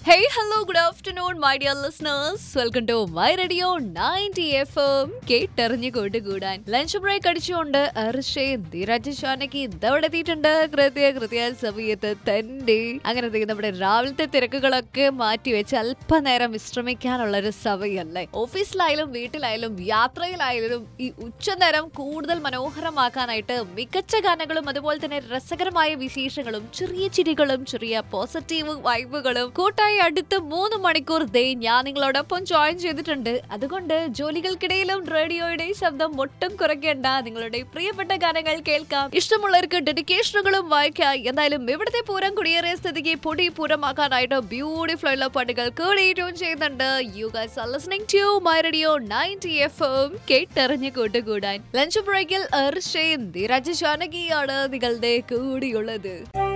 Hey, hello, good afternoon, my dear listeners. Welcome to my radio 90 FM. കേട്ടറിഞ്ഞു കൂട്ടുകൂടാൻ lunch break അടിച്ചുകൊണ്ട് അർഷയും ധീരാജ് ഷാനക്ക് ഇതവിടെ എത്തിയിട്ടുണ്ട് കൃത്യ കൃത്യ സമയത്ത് തന്നെ അങ്ങനെ ദേ നമ്മുടെ രാവിലത്തെ തിരക്കുകളൊക്കെ മാറ്റി വെച്ച് അല്പനേരം വിശ്രമിക്കാനുള്ള ഒരു സമയമല്ലേ ഓഫീസിലായാലും വീട്ടിലായാലും യാത്രയിലായാലും ഈ ഉച്ചനേരം കൂടുതൽ മനോഹരമാക്കാനായിട്ട് മികച്ച ഗാനങ്ങളും അതുപോലെ തന്നെ രസകരമായ വിശേഷങ്ങളും ചെറിയ ചിരികളും ചെറിയ പോസിറ്റീവ് വൈബുകളും കൂട്ടായി അടുത്ത മൂന്ന് മണിക്കൂർ ദേ ഞാൻ നിങ്ങളോടൊപ്പം ജോയിൻ ചെയ്തിട്ടുണ്ട് അതുകൊണ്ട് ജോലികൾക്കിടയിലും റേഡിയോയുടെ ശബ്ദം ഒട്ടും കുറയ്ക്കേണ്ട നിങ്ങളുടെ പ്രിയപ്പെട്ട ഗാനങ്ങൾ കേൾക്കാം ഇഷ്ടമുള്ളവർക്ക് ഡെഡിക്കേഷനുകളും വായിക്കാം എന്തായാലും ഇവിടുത്തെ പൂരം കുടിയേറിയ സ്ഥിതിക്ക് പൊടി പൂരമാക്കാനായിട്ട് ബ്യൂട്ടിഫുൾ ആയിട്ടുള്ള പാട്ടുകൾ കൂടി ട്യൂൺ ചെയ്യുന്നുണ്ട് you guys are listening to my radio 90 FM കേട്ടറിഞ്ഞ് കൂട്ടുകൂടാൻ ലഞ്ച് ബ്രേക്കിൽ അർഷയും ധീരാജ് ജാനകിയാണ് നിങ്ങളുടെ കൂടിയുള്ളത്